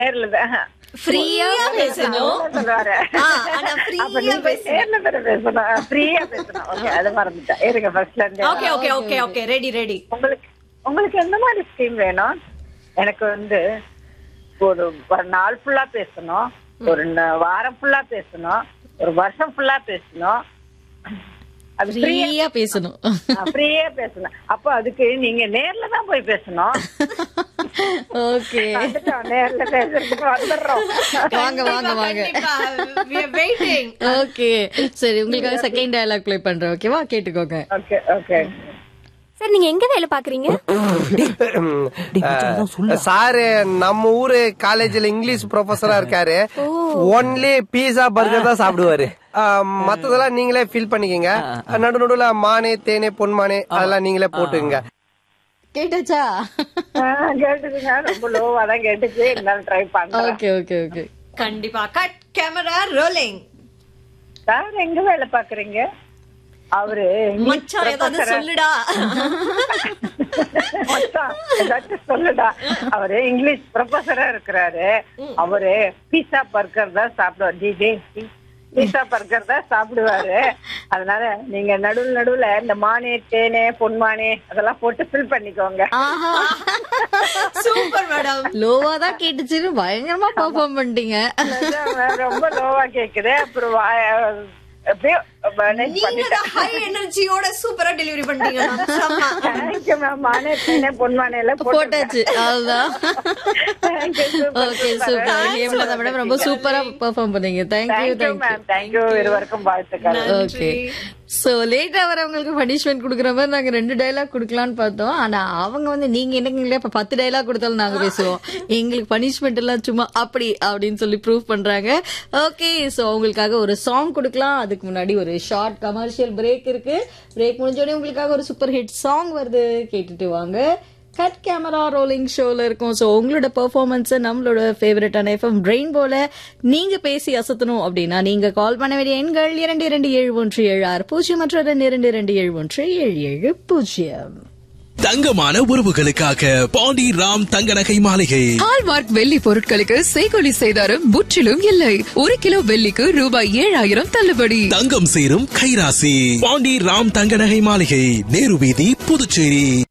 நேர்ல தான் ஃப்ரீயா பேசணும் சொல்லுவாரு ஆ, ஆனா free-ஆ அப்ப நீ போய் நேர்ல தானே பேசணும் ஃப்ரீயா பேசணும் ஓகே அது மறந்துட்டேன் இருங்க ஃபர்ஸ்ட்ல இருந்து okay okay okay okay ready ready உங்களுக்கு உங்களுக்கு எந்த மாதிரி ஸ்கீம் வேணும் எனக்கு வந்து ஒரு ஒரு நாள் ஃபுல்லா பேசணும் ஒரு ந- வாரம் ஃபுல்லா பேசணும் ஒரு வருஷம் ஃபுல்லா பேசணும் அது ஃப்ரீயா ஃப்ரீயா பேசணும் ஃப்ரீயா பேசணும் அப்ப அதுக்கு நீங்க நேர்ல தான் போய் பேசணும் ஓகே வந்துட்டோம், நேர்ல பேசுறதுக்கு வந்துடுறோம் வாங்க வாங்க வாங்க வெயிட்டிங் ஓகே சரி உங்களுக்காக செகண்ட் டயலாக் ப்ளே பண்றேன் ஓகேவா கேட்டுக்கோங்க ஓகே ஓகே சார் நீங்க எங்க வேலை பாக்குறீங்க சாரு நம்ம ஊரு காலேஜ்ல இங்கிலீஷ் ப்ரொஃபஸரா இருக்காரு ஒன்லி பீஸா பர்கர் தான் சாப்பிடுவாரு ஆஹ், மத்ததெல்லாம் நீங்களே ஃபில் பண்ணிக்கங்க நடு நடுவுல மானே தேனே பொன்மானே அதெல்லாம் நீங்களே போட்டுங்க கேட்டாச்சா கேட்டுச்சுங்க ரொம்ப லோவா தான் கேட்டுச்சு இருந்தாலும் ட்ரை பண்றேன் ஓகே ஓகே ஓகே கண்டிப்பா கட் கேமரா ரோலிங் சார் எங்க வேலை பாக்குறீங்க அவரு மச்சான் ஏதாவது சொல்லுடா மச்சான், ஏதாச்சும் சொல்லுடா அவரு இங்கிலீஷ் ப்ரொஃபஸரா இருக்கிறாரு அவரு பீஸா பர்கர் தான் சாப்பிடுவார் டிஜே பீஸா பர்கர் தான் சாப்பிடுவாரு அதனால நீங்க நடுவுல நடுவுல இந்த மானே தேனே பொன்மானே அதெல்லாம் போட்டு ஃபில் பண்ணிக்கோங்க ஆஹா சூப்பர் மேடம் லோவா தான் கேட்டுச்சுன்னு பயங்கரமா பெர்ஃபார்ம் பண்ணிட்டீங்க ரொம்ப லோவா கேக்குது அப்புறம் வாய- அப்படியே manage நீங்க பண்ணிட்டேன் ஹை எனர்ஜியோட சூப்பரா டெலிவரி பண்ணிட்டீங்க ma'am. செம்ம. தேங்க்யூ மேம் மானே தேனே பொன்மானே எல்லாம் போட்டாச்சு அதுதான் thank you okay super Hemalatha madam ரொம்ப சூப்பரா பெர்ஃபார்ம் பண்ணீங்க thank you thank you thank you ma'am thank you இருவருக்கும் வாழ்த்துக்கள் ஓகே சோ லேட்டா வரவங்களுக்கு பனிஷ்மெண்ட் குடுக்குற மாதிரி நாங்க ரெண்டு டைலாக் குடுக்கலாம்னு பார்த்தோம் ஆனா அவங்க வந்து நீங்க என்னங்களே இப்ப பத்து டைலாக் கொடுத்தாலும் நாங்க பேசுவோம் எங்களுக்கு பனிஷ்மெண்ட் எல்லாம் சும்மா அப்படி அப்படின்னு சொல்லி ப்ரூவ் பண்றாங்க ஓகே சோ அவங்களுக்காக ஒரு சாங் கொடுக்கலாம் அதுக்கு முன்னாடி ஒரு ஷார்ட் கமர்ஷியல் பிரேக் இருக்கு பிரேக் முடிஞ்சோடனே உங்களுக்காக ஒரு சூப்பர் ஹிட் சாங் வருது கேட்டுட்டு வாங்க கட் கேமரா ரோலிங் ஷோல இருக்கும் ஸோ உங்களோட பெர்ஃபார்மன்ஸ் நம்மளோட ஃபேவரட்டான எஃப்எம் பிரெயின் போல நீங்க பேசி அசத்தணும் அப்படின்னா நீங்க கால் பண்ண வேண்டிய எண்கள் இரண்டு இரண்டு ஏழு ஒன்று ஏழு ஆறு பூஜ்ஜியம் மற்றும் இரண்டு இரண்டு இரண்டு ஏழு ஒன்று ஏழு ஏழு பூஜ்ஜியம் தங்கமான உறவுகளுக்காக பாண்டி ராம் தங்க நகை மாளிகை ஹால்மார்க் வெள்ளி பொருட்களுக்கு செய்கொலி செய்தாரும் முற்றிலும் இல்லை ஒரு கிலோ வெள்ளிக்கு ரூபாய் ஏழாயிரம் தள்ளுபடி தங்கம் சேரும் கைராசி பாண்டி ராம் தங்க நகை மாளிகை நேரு வீதி புதுச்சேரி